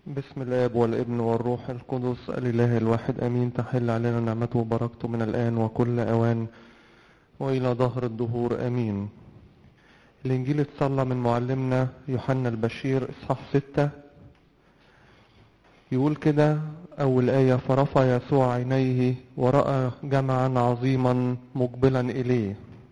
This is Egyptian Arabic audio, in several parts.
بسم الاب والابن والروح القدس الاله الواحد امين تحل علينا نعمته وبركته من الان وكل اوان والى ظهر الدهور امين الانجيل اتصلى من معلمنا يوحنا البشير اصحاح ستة يقول كده اول ايه فرفع يسوع عينيه وراى جمعا عظيما مقبلا اليه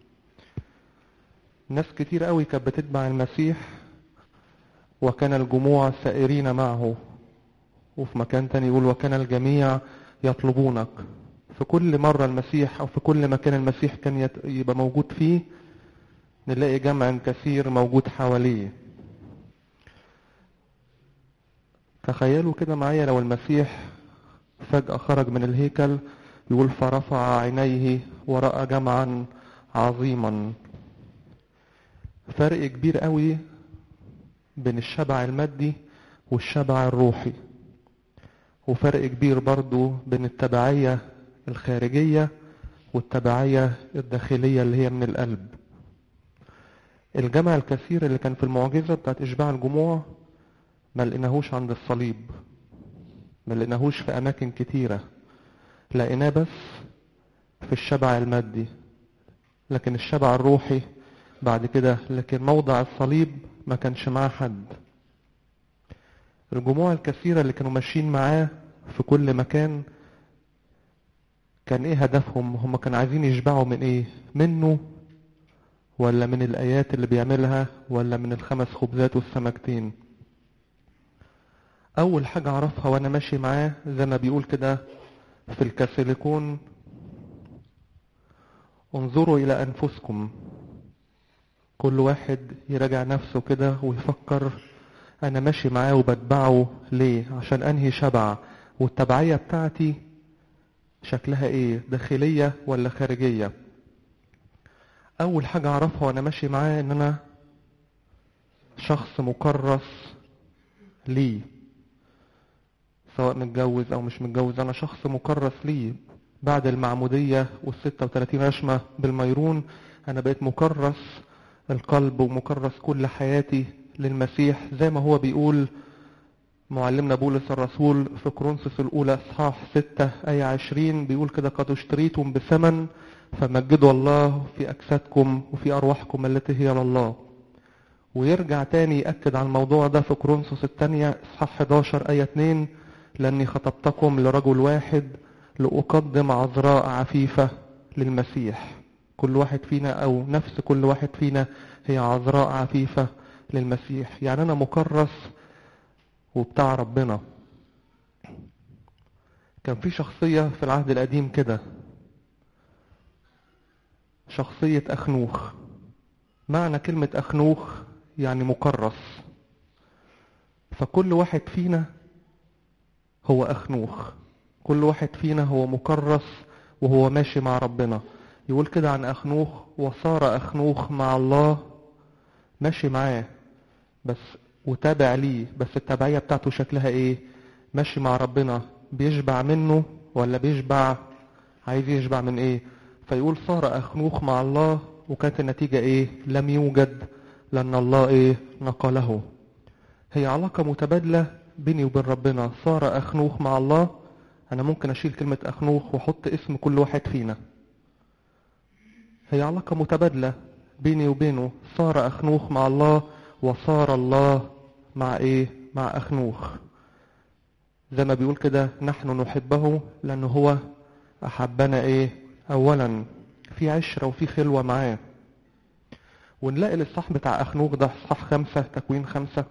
ناس كتير قوي كانت بتتبع المسيح وكان الجموع سائرين معه وفي مكان تاني يقول وكان الجميع يطلبونك في كل مرة المسيح أو في كل مكان المسيح كان يت- يبقى موجود فيه نلاقي جمع كثير موجود حواليه تخيلوا كده معايا لو المسيح فجأة خرج من الهيكل يقول فرفع عينيه ورأى جمعا عظيما فرق كبير قوي بين الشبع المادي والشبع الروحي وفرق كبير برضو بين التبعية الخارجية والتبعية الداخلية اللي هي من القلب الجمع الكثير اللي كان في المعجزة بتاعت إشباع الجموع ما لقيناهوش عند الصليب ما لقيناهوش في أماكن كتيرة لقيناه بس في الشبع المادي لكن الشبع الروحي بعد كده لكن موضع الصليب ما كانش معاه حد الجموع الكثيرة اللي كانوا ماشيين معاه في كل مكان كان ايه هدفهم هم كانوا عايزين يشبعوا من ايه منه ولا من الايات اللي بيعملها ولا من الخمس خبزات والسمكتين اول حاجة اعرفها وانا ماشي معاه زي ما بيقول كده في الكاثوليكون انظروا الى انفسكم كل واحد يراجع نفسه كده ويفكر انا ماشي معاه وبتبعه ليه عشان انهي شبع والتبعية بتاعتي شكلها ايه داخلية ولا خارجية اول حاجة اعرفها وانا ماشي معاه ان انا شخص مكرس ليه سواء متجوز او مش متجوز انا شخص مكرس ليه بعد المعمودية والستة وتلاتين رشمة بالميرون انا بقيت مكرس القلب ومكرس كل حياتي للمسيح زي ما هو بيقول معلمنا بولس الرسول في كورنثوس الأولى إصحاح 6 آية 20 بيقول كده قد اشتريتم بثمن فمجدوا الله في أجسادكم وفي أرواحكم التي هي لله ويرجع تاني يأكد على الموضوع ده في كورنثوس الثانية إصحاح 11 آية 2 لأني خطبتكم لرجل واحد لأقدم عذراء عفيفة للمسيح كل واحد فينا أو نفس كل واحد فينا هي عذراء عفيفة للمسيح يعني أنا مكرس وبتاع ربنا كان في شخصية في العهد القديم كده شخصية أخنوخ معنى كلمة أخنوخ يعني مكرس فكل واحد فينا هو أخنوخ كل واحد فينا هو مكرس وهو ماشي مع ربنا يقول كده عن أخنوخ وصار أخنوخ مع الله ماشي معاه بس وتابع ليه بس التبعية بتاعته شكلها ايه ماشي مع ربنا بيشبع منه ولا بيشبع عايز يشبع من ايه فيقول صار أخنوخ مع الله وكانت النتيجة ايه لم يوجد لأن الله ايه نقله هي علاقة متبادلة بيني وبين ربنا صار أخنوخ مع الله أنا ممكن أشيل كلمة أخنوخ وأحط اسم كل واحد فينا هي علاقة متبادلة بيني وبينه صار أخنوخ مع الله وصار الله مع إيه مع أخنوخ زي ما بيقول كده نحن نحبه لأنه هو أحبنا إيه أولا في عشرة وفي خلوة معاه ونلاقي الإصحاح بتاع أخنوخ ده إصحاح خمسة تكوين خمسة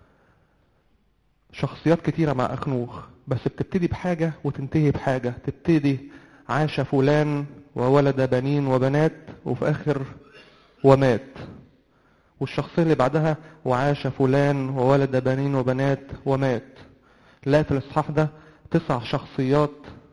شخصيات كتيرة مع أخنوخ بس بتبتدي بحاجة وتنتهي بحاجة تبتدي عاش فلان وولد بنين وبنات وفي آخر ومات والشخصية اللي بعدها وعاش فلان وولد بنين وبنات ومات لا في الإصحاح ده تسع شخصيات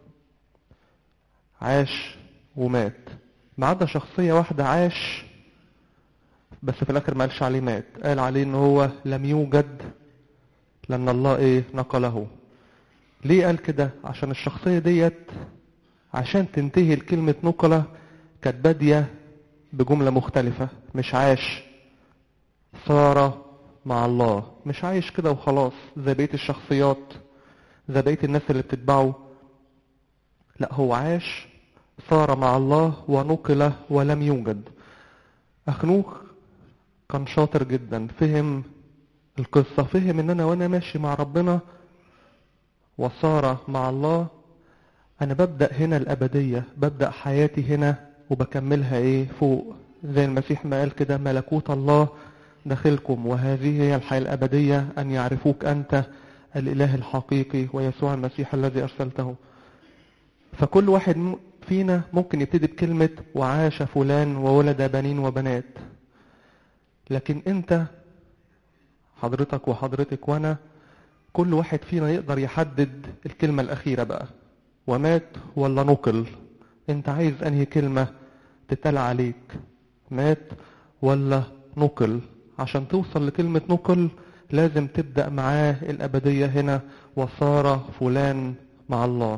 عاش ومات ما عدا شخصية واحدة عاش بس في الآخر ما قالش عليه مات قال عليه إن هو لم يوجد لأن الله إيه نقله ليه قال كده عشان الشخصية ديت عشان تنتهي الكلمة نقلة كانت بادية بجملة مختلفة مش عاش صار مع الله مش عايش كده وخلاص زي بقية الشخصيات زي بقية الناس اللي بتتبعه لا هو عاش صار مع الله ونقل ولم يوجد أخنوخ كان شاطر جدا فهم القصة فهم ان انا وانا ماشي مع ربنا وصار مع الله انا ببدأ هنا الابدية ببدأ حياتي هنا وبكملها ايه فوق زي المسيح ما قال كده ملكوت الله داخلكم وهذه هي الحياة الابدية ان يعرفوك انت الاله الحقيقي ويسوع المسيح الذي ارسلته فكل واحد فينا ممكن يبتدي بكلمة وعاش فلان وولد بنين وبنات لكن انت حضرتك وحضرتك وانا كل واحد فينا يقدر يحدد الكلمة الأخيرة بقى ومات ولا نقل انت عايز انهي كلمة تتقال عليك مات ولا نقل عشان توصل لكلمة نقل لازم تبدأ معاه الأبدية هنا وصار فلان مع الله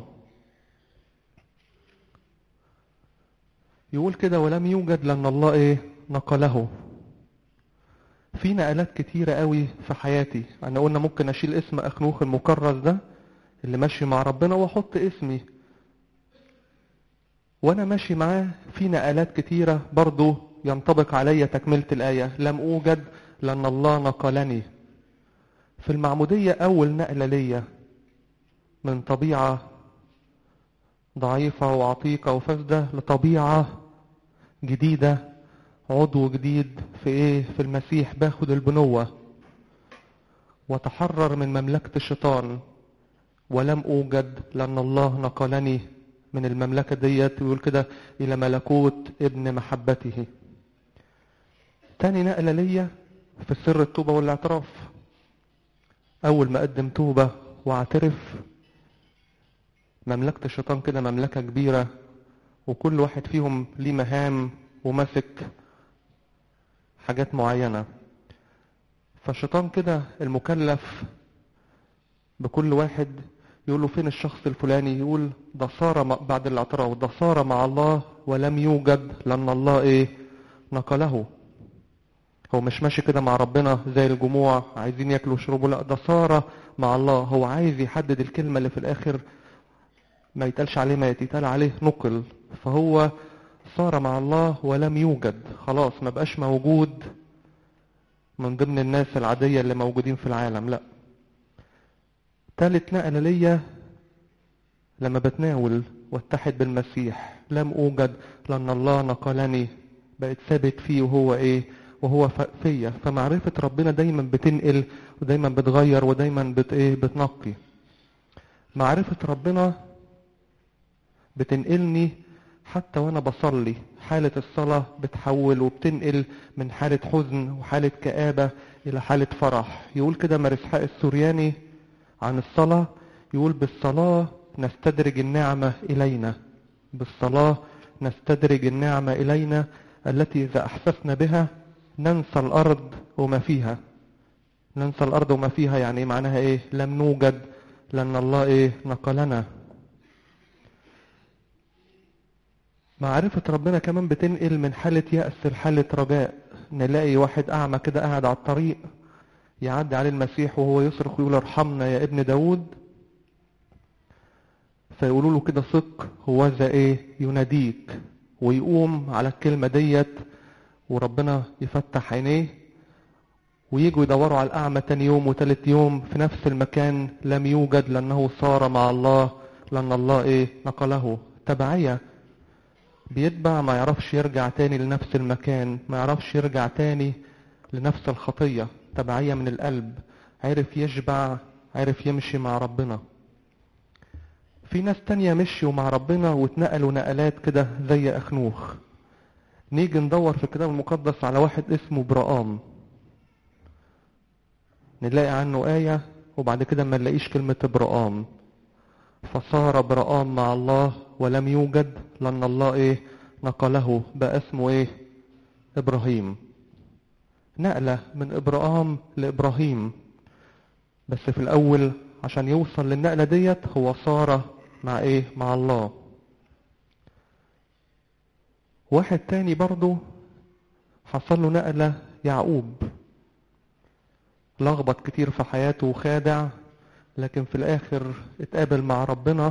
يقول كده ولم يوجد لأن الله ايه نقله في نقلات كتيرة قوي في حياتي انا قلنا ممكن اشيل اسم اخنوخ المكرس ده اللي ماشي مع ربنا واحط اسمي وانا ماشي معاه في نقلات كتيرة برضو ينطبق علي تكملة الآية لم أوجد لأن الله نقلني في المعمودية أول نقلة ليا من طبيعة ضعيفة وعتيقة وفاسدة لطبيعة جديدة عضو جديد في ايه في المسيح باخد البنوة وتحرر من مملكة الشيطان ولم اوجد لان الله نقلني من المملكة ديت ويقول كده الى ملكوت ابن محبته تاني نقلة ليا في سر التوبة والاعتراف اول ما اقدم توبة واعترف مملكة الشيطان كده مملكة كبيرة وكل واحد فيهم ليه مهام وماسك حاجات معينة فالشيطان كده المكلف بكل واحد يقول له فين الشخص الفلاني يقول ده صار بعد الاعتراف ده صار مع الله ولم يوجد لأن الله ايه نقله هو مش ماشي كده مع ربنا زي الجموع عايزين ياكلوا ويشربوا لا ده صار مع الله هو عايز يحدد الكلمة اللي في الآخر ما يتقالش عليه ما يتقال عليه نقل فهو صار مع الله ولم يوجد خلاص ما بقاش موجود من ضمن الناس العادية اللي موجودين في العالم لا تالت نقلة ليا لما بتناول واتحد بالمسيح لم اوجد لان الله نقلني بقت ثابت فيه وهو ايه وهو فيا فمعرفة ربنا دايما بتنقل ودايما بتغير ودايما بت ايه بتنقي معرفة ربنا بتنقلني حتى وانا بصلي حالة الصلاة بتحول وبتنقل من حالة حزن وحالة كآبة إلى حالة فرح يقول كده مرسحاء السورياني عن الصلاة يقول بالصلاة نستدرج النعمة إلينا بالصلاة نستدرج النعمة إلينا التي إذا أحسسنا بها ننسى الأرض وما فيها ننسى الأرض وما فيها يعني معناها إيه لم نوجد لأن الله إيه نقلنا معرفة ربنا كمان بتنقل من حالة يأس لحالة رجاء نلاقي واحد أعمى كده قاعد على الطريق يعدي عليه المسيح وهو يصرخ ويقول ارحمنا يا ابن داود فيقولوا له كده صك هو ذا ايه يناديك ويقوم على الكلمة ديت وربنا يفتح عينيه ويجوا يدوروا على الأعمى تاني يوم وتالت يوم في نفس المكان لم يوجد لأنه صار مع الله لأن الله إيه نقله تبعية بيتبع ما يعرفش يرجع تاني لنفس المكان ما يعرفش يرجع تاني لنفس الخطية تبعية من القلب عرف يشبع عرف يمشي مع ربنا في ناس تانية مشيوا مع ربنا واتنقلوا نقلات كده زي أخنوخ نيجي ندور في الكتاب المقدس على واحد اسمه برقام نلاقي عنه آية وبعد كده ما نلاقيش كلمة برقام فصار برقام مع الله ولم يوجد لأن الله إيه نقله بقى اسمه إيه إبراهيم نقلة من إبراهام لإبراهيم بس في الأول عشان يوصل للنقلة ديت هو صار مع إيه مع الله واحد تاني برضو حصل له نقلة يعقوب لخبط كتير في حياته وخادع لكن في الاخر اتقابل مع ربنا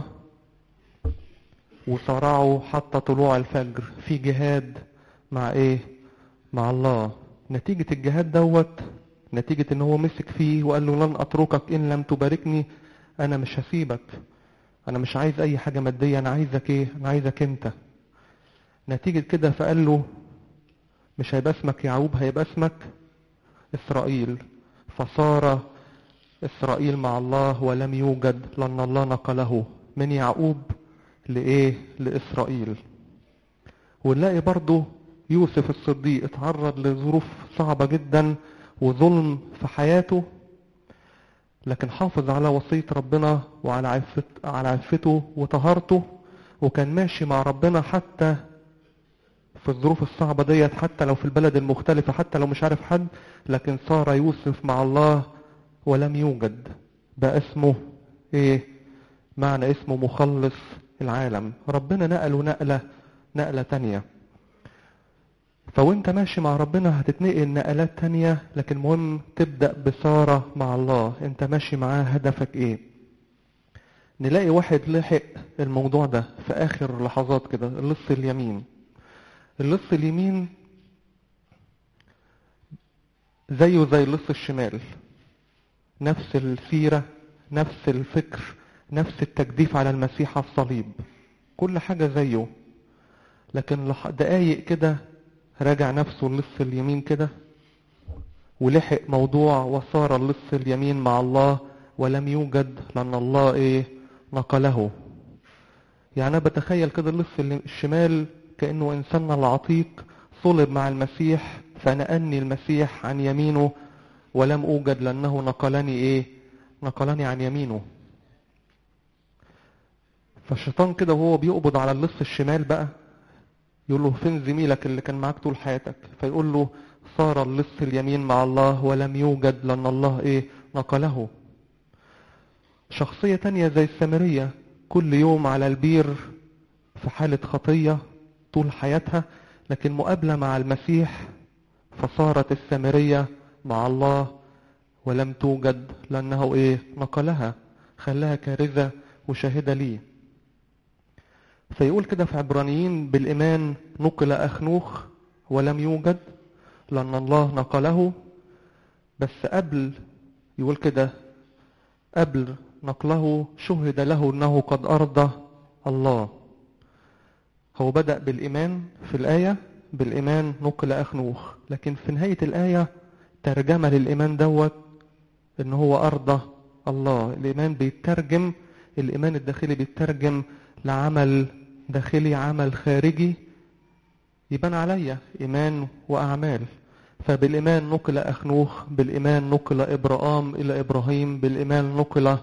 وصارعوا حتى طلوع الفجر في جهاد مع ايه مع الله نتيجة الجهاد دوت نتيجة ان هو مسك فيه وقال له لن اتركك ان لم تباركني انا مش هسيبك انا مش عايز اي حاجة مادية انا عايزك ايه انا عايزك انت نتيجة كده فقال له مش هيبقى اسمك يعقوب هيبقى اسمك اسرائيل فصار اسرائيل مع الله ولم يوجد لان الله نقله من يعقوب لايه لاسرائيل ونلاقي برضه يوسف الصديق اتعرض لظروف صعبة جدا وظلم في حياته لكن حافظ على وصية ربنا وعلى عفت على عفته وطهارته وكان ماشي مع ربنا حتى في الظروف الصعبة ديت حتى لو في البلد المختلفة حتى لو مش عارف حد لكن صار يوسف مع الله ولم يوجد بقى اسمه ايه معنى اسمه مخلص العالم ربنا نقله نقلة نقلة تانية فوانت ماشي مع ربنا هتتنقل نقلات تانية لكن مهم تبدأ بصارة مع الله انت ماشي معاه هدفك ايه نلاقي واحد لحق الموضوع ده في اخر لحظات كده اللص اليمين اللص اليمين زيه زي اللص الشمال نفس السيرة نفس الفكر نفس التجديف على المسيح على الصليب كل حاجة زيه لكن دقايق كده راجع نفسه اللص اليمين كده ولحق موضوع وصار اللص اليمين مع الله ولم يوجد لأن الله ايه نقله يعني أنا بتخيل كده اللص الشمال كأنه إنساننا العتيق صلب مع المسيح فنأني المسيح عن يمينه ولم أوجد لأنه نقلني إيه نقلني عن يمينه فالشيطان كده وهو بيقبض على اللص الشمال بقى يقول له فين زميلك اللي كان معاك طول حياتك فيقول له صار اللص اليمين مع الله ولم يوجد لأن الله إيه نقله شخصية تانية زي السامرية كل يوم على البير في حالة خطية طول حياتها لكن مقابلة مع المسيح فصارت السامرية مع الله ولم توجد لأنه إيه نقلها خلاها كارثة وشاهدة ليه فيقول كده في عبرانيين بالإيمان نقل أخنوخ ولم يوجد لأن الله نقله بس قبل يقول كده قبل نقله شهد له أنه قد أرضى الله هو بدأ بالإيمان في الآية بالإيمان نقل أخنوخ لكن في نهاية الآية ترجمة للإيمان دوت إن هو أرضى الله الإيمان بيترجم الإيمان الداخلي بيترجم لعمل داخلي عمل خارجي يبان عليا إيمان وأعمال فبالإيمان نقل أخنوخ بالإيمان نقل إبراهام إلى إبراهيم بالإيمان نقل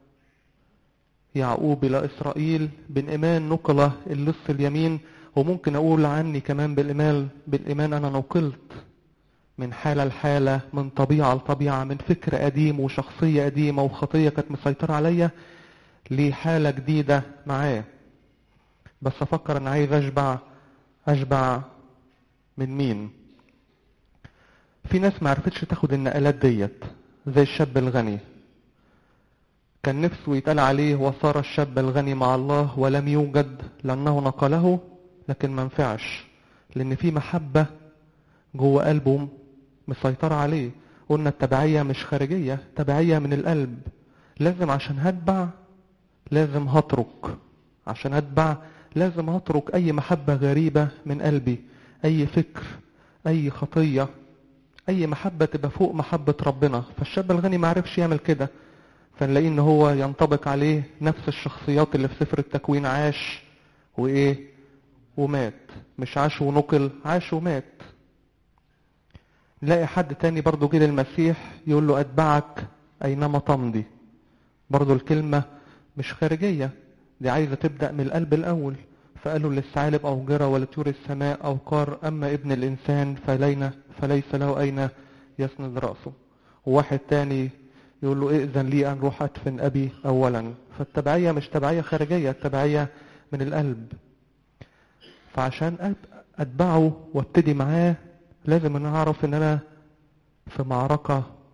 يعقوب إلى إسرائيل بالإيمان نقل اللص اليمين وممكن أقول عني كمان بالإيمان بالإيمان أنا نقلت من حالة لحالة من طبيعة لطبيعة من فكر قديم وشخصية قديمة وخطية كانت مسيطرة عليا لحالة جديدة معاه بس أفكر أن عايز أشبع أشبع من مين في ناس ما عرفتش تاخد النقلات ديت زي الشاب الغني كان نفسه يتقال عليه وصار الشاب الغني مع الله ولم يوجد لأنه نقله لكن ما نفعش لأن في محبة جوه قلبه مسيطرة عليه قلنا التبعية مش خارجية تبعية من القلب لازم عشان هتبع لازم هترك عشان هتبع لازم هترك أي محبة غريبة من قلبي أي فكر أي خطية أي محبة تبقى فوق محبة ربنا فالشاب الغني ما عرفش يعمل كده فنلاقيه ان هو ينطبق عليه نفس الشخصيات اللي في سفر التكوين عاش وايه ومات مش عاش ونقل عاش ومات نلاقي حد تاني برضو جه للمسيح يقول له اتبعك اينما تمضي برضو الكلمة مش خارجية دي عايزة تبدأ من القلب الاول فقالوا للثعالب أوجرة ولطيور السماء أوقار أما ابن الإنسان فلينا فليس له أين يسند رأسه وواحد تاني يقول له ائذن لي أن روح أدفن أبي أولا فالتبعية مش تبعية خارجية التبعية من القلب فعشان أتبعه وابتدي معاه لازم أن أعرف أن أنا في معركة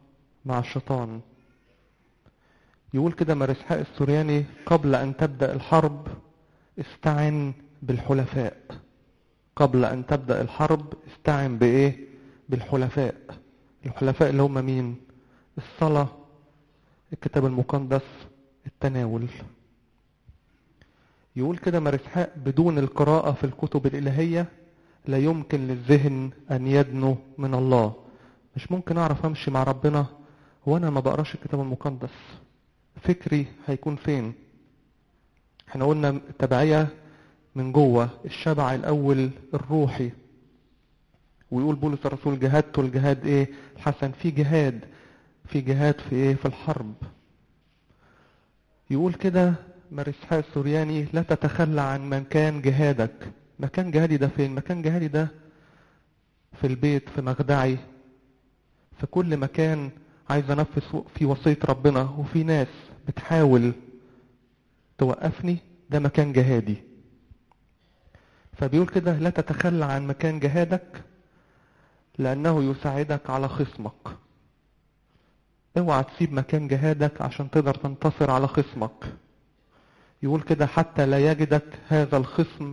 مع الشيطان يقول كده مرسحاء السورياني قبل أن تبدأ الحرب استعن بالحلفاء قبل أن تبدأ الحرب استعن بإيه بالحلفاء الحلفاء اللي هم مين الصلاة الكتاب المقدس التناول يقول كده مرسحاء بدون القراءة في الكتب الإلهية لا يمكن للذهن أن يدنو من الله مش ممكن أعرف أمشي مع ربنا وأنا ما بقراش الكتاب المقدس فكري هيكون فين احنا قلنا التبعية من جوه الشبع الأول الروحي ويقول بولس الرسول جهادته الجهاد ايه الحسن في جهاد في جهاد في ايه في الحرب يقول كده مرسحاء السورياني لا تتخلى عن مكان جهادك مكان جهادي ده فين مكان جهادي ده في البيت في مخدعي في كل مكان عايز انفذ في وصية ربنا وفي ناس بتحاول توقفني ده مكان جهادي فبيقول كده لا تتخلى عن مكان جهادك لأنه يساعدك على خصمك اوعى تسيب مكان جهادك عشان تقدر تنتصر على خصمك يقول كده حتى لا يجدك هذا الخصم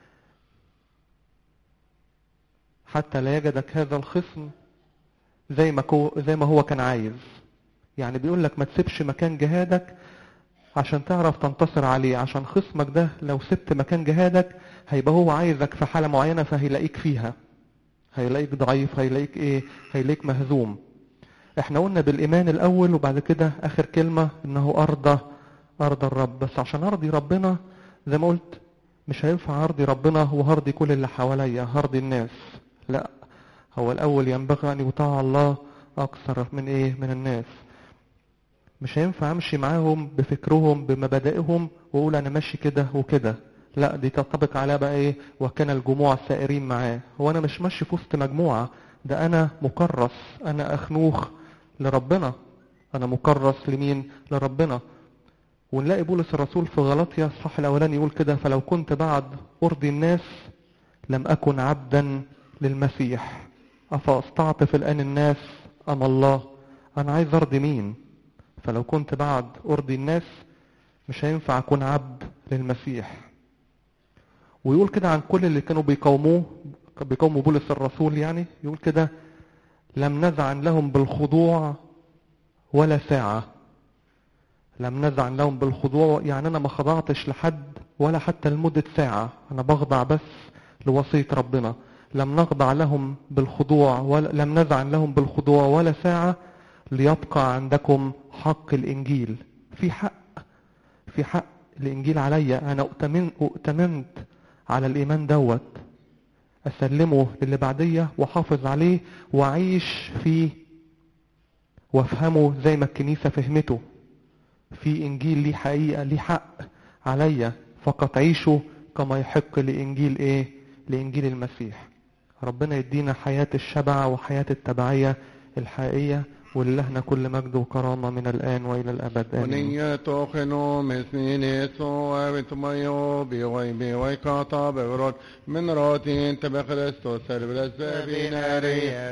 حتى لا يجدك هذا الخصم زي ما كو زي ما هو كان عايز يعني بيقول لك ما تسيبش مكان جهادك عشان تعرف تنتصر عليه عشان خصمك ده لو سبت مكان جهادك هيبقى هو عايزك في حالة معينة فهيلاقيك فيها هيلاقيك ضعيف هيلاقيك ايه هيلاقيك مهزوم احنا قلنا بالايمان الاول وبعد كده اخر كلمة انه ارضى ارضى الرب بس عشان ارضي ربنا زي ما قلت مش هينفع ارضي ربنا وهرضي كل اللي حواليا هرضي الناس لا هو الاول ينبغي ان يطاع الله اكثر من ايه من الناس مش هينفع امشي معاهم بفكرهم بمبادئهم واقول انا ماشي كده وكده لا دي تنطبق على بقى ايه وكان الجموع السائرين معاه هو انا مش ماشي في وسط مجموعه ده انا مكرس انا اخنوخ لربنا انا مكرس لمين لربنا ونلاقي بولس الرسول في غلطيا الصح الاولاني يقول كده فلو كنت بعد ارضي الناس لم اكن عبدا للمسيح افاستعطف الان الناس ام الله انا عايز ارضي مين فلو كنت بعد ارضي الناس مش هينفع اكون عبد للمسيح ويقول كده عن كل اللي كانوا بيقاوموه بيقاوموا بولس الرسول يعني يقول كده لم نزعن لهم بالخضوع ولا ساعة لم نزعن لهم بالخضوع يعني أنا ما خضعتش لحد ولا حتى لمدة ساعة أنا بخضع بس لوصية ربنا لم نخضع لهم بالخضوع ولا لم نزعن لهم بالخضوع ولا ساعة ليبقى عندكم حق الإنجيل في حق في حق الإنجيل عليا أنا أؤتمن أؤتمنت على الإيمان دوت أسلمه للي بعدية وحافظ عليه وأعيش فيه وافهمه زي ما الكنيسة فهمته في إنجيل ليه حقيقة ليه حق عليا فقط عيشه كما يحق لإنجيل إيه لإنجيل المسيح ربنا يدينا حياة الشبع وحياة التبعية الحقيقية وللهنا كل مجد وكرامة من الآن وإلى الأبد آمين ونية خنو مسميني سوى بتميو بيوي بيوي كاتا بغرot من راتين تبخرستو سربرس بيناري